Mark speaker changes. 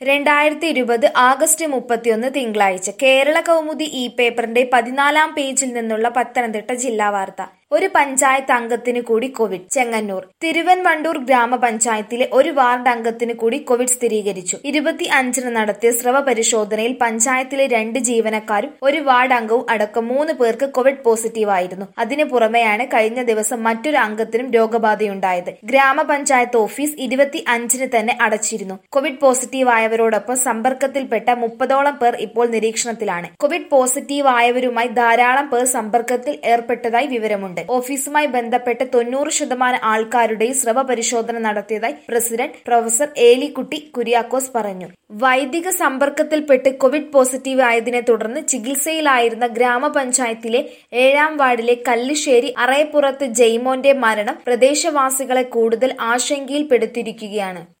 Speaker 1: രണ്ടായിരത്തി ഇരുപത് ആഗസ്റ്റ് മുപ്പത്തിയൊന്ന് തിങ്കളാഴ്ച കേരള കൗമുദി ഈ പേപ്പറിന്റെ പതിനാലാം പേജിൽ നിന്നുള്ള പത്തനംതിട്ട ജില്ലാ വാർത്ത ഒരു പഞ്ചായത്ത് അംഗത്തിന് കൂടി കോവിഡ് ചെങ്ങന്നൂർ തിരുവൻവണ്ടൂർ ഗ്രാമപഞ്ചായത്തിലെ ഒരു വാർഡ് അംഗത്തിന് കൂടി കോവിഡ് സ്ഥിരീകരിച്ചു ഇരുപത്തി അഞ്ചിന് നടത്തിയ സ്രവ പരിശോധനയിൽ പഞ്ചായത്തിലെ രണ്ട് ജീവനക്കാരും ഒരു വാർഡ് അംഗവും അടക്കം മൂന്ന് പേർക്ക് കോവിഡ് പോസിറ്റീവ് ആയിരുന്നു അതിനു പുറമെയാണ് കഴിഞ്ഞ ദിവസം മറ്റൊരു അംഗത്തിനും രോഗബാധയുണ്ടായത് ഗ്രാമപഞ്ചായത്ത് ഓഫീസ് ഇരുപത്തി അഞ്ചിന് തന്നെ അടച്ചിരുന്നു കോവിഡ് പോസിറ്റീവ് ആയവരോടൊപ്പം സമ്പർക്കത്തിൽപ്പെട്ട മുപ്പതോളം പേർ ഇപ്പോൾ നിരീക്ഷണത്തിലാണ് കോവിഡ് പോസിറ്റീവ് ആയവരുമായി ധാരാളം പേർ സമ്പർക്കത്തിൽ ഏർപ്പെട്ടതായി വിവരമുണ്ട് ഓഫീസുമായി ബന്ധപ്പെട്ട് തൊണ്ണൂറ് ശതമാനം ആൾക്കാരുടെയും സ്രവ പരിശോധന നടത്തിയതായി പ്രസിഡന്റ് പ്രൊഫസർ ഏലിക്കുട്ടി കുര്യാക്കോസ് പറഞ്ഞു വൈദിക സമ്പർക്കത്തിൽപ്പെട്ട് കോവിഡ് പോസിറ്റീവ് ആയതിനെ തുടർന്ന് ചികിത്സയിലായിരുന്ന ഗ്രാമപഞ്ചായത്തിലെ ഏഴാം വാർഡിലെ കല്ലിശ്ശേരി അറയപ്പുറത്ത് ജെയ്മോന്റെ മരണം പ്രദേശവാസികളെ കൂടുതൽ ആശങ്കയിൽപ്പെടുത്തിയിരിക്കുകയാണ്